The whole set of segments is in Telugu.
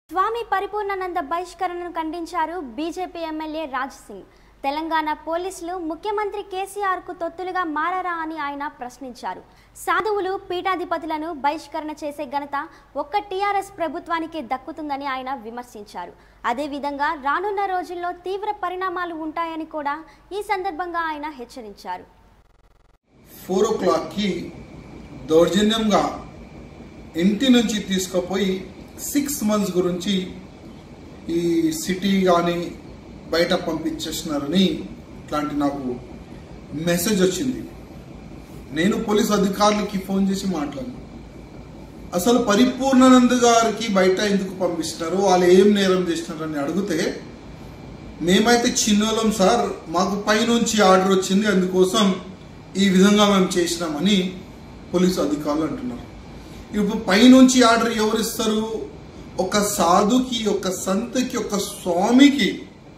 స్వామి పరిపూర్ణానంద బహిష్కరణను ఖండించారు బీజేపీ ఎమ్మెల్యే రాజ్ సింగ్ తెలంగాణ పోలీసులు ముఖ్యమంత్రి కేసీఆర్కు తొత్తులుగా మారారా అని ఆయన ప్రశ్నించారు సాధువులు పీఠాధిపతులను బహిష్కరణ చేసే ఘనత ఒక్క టీఆర్ఎస్ ప్రభుత్వానికే దక్కుతుందని ఆయన విమర్శించారు అదేవిధంగా రానున్న రోజుల్లో తీవ్ర పరిణామాలు ఉంటాయని కూడా ఈ సందర్భంగా ఆయన హెచ్చరించారు ఫోర్ ఓ క్లాక్కి దౌర్జన్యంగా ఇంటి నుంచి తీసుకుపోయి సిక్స్ మంత్స్ గురించి ఈ సిటీ కానీ బయట పంపించేసినారని ఇట్లాంటి నాకు మెసేజ్ వచ్చింది నేను పోలీస్ అధికారులకి ఫోన్ చేసి మాట్లాడాను అసలు పరిపూర్ణానంద్ గారికి బయట ఎందుకు పంపిస్తున్నారు వాళ్ళు ఏం నేరం చేసినారని అడిగితే మేమైతే చిన్నోళ్ళం సార్ మాకు పైనుంచి ఆర్డర్ వచ్చింది అందుకోసం ఈ విధంగా మేము చేసినామని పోలీసు అధికారులు అంటున్నారు ఇప్పుడు పైనుంచి ఆర్డర్ ఎవరు ఇస్తారు ఒక సాధుకి ఒక సంతకి ఒక స్వామికి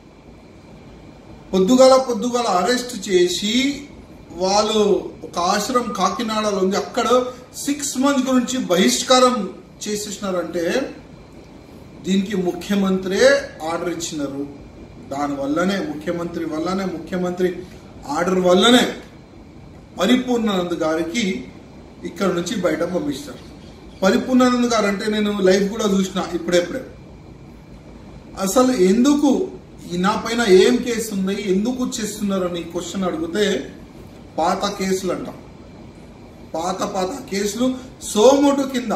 పొద్దుగాల పొద్దుగాల అరెస్ట్ చేసి వాళ్ళు ఒక ఆశ్రమం కాకినాడలో ఉంది అక్కడ సిక్స్ మంత్స్ గురించి బహిష్కారం చేసేసినారంటే దీనికి ముఖ్యమంత్రే ఆర్డర్ ఇచ్చినారు దానివల్లనే ముఖ్యమంత్రి వల్లనే ముఖ్యమంత్రి ఆర్డర్ వల్లనే పరిపూర్ణానంద్ గారికి ఇక్కడ నుంచి బయట పంపిస్తారు పరిపూర్ణానంద్ గారు అంటే నేను లైవ్ కూడా చూసిన ఇప్పుడెప్పుడే అసలు ఎందుకు ఈ నా పైన ఏం కేసు ఉంది ఎందుకు చేస్తున్నారని క్వశ్చన్ అడిగితే పాత కేసులు అంట పాత పాత కేసులు సోముడు కింద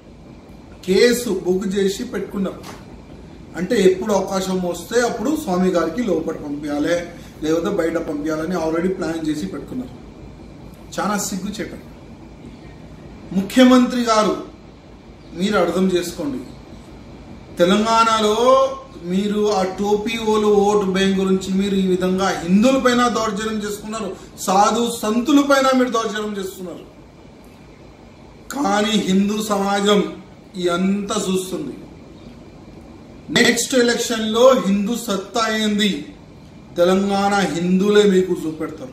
కేసు బుక్ చేసి పెట్టుకున్నారు అంటే ఎప్పుడు అవకాశం వస్తే అప్పుడు స్వామి గారికి లోపల పంపించాలి లేకపోతే బయట పంపించాలని ఆల్రెడీ ప్లాన్ చేసి పెట్టుకున్నారు చాలా సిగ్గుచేట ముఖ్యమంత్రి గారు మీరు అర్థం చేసుకోండి తెలంగాణలో మీరు ఆ టోపీ ఓలు ఓటు బ్యాంక్ గురించి మీరు ఈ విధంగా హిందువుల పైన దౌర్జన్యం చేసుకున్నారు సాధు సంతుల పైన మీరు దౌర్జన్యం చేస్తున్నారు కానీ హిందూ సమాజం ఇదంతా చూస్తుంది నెక్స్ట్ ఎలక్షన్ లో హిందూ సత్తా అయింది తెలంగాణ హిందువులే మీకు చూపెడతారు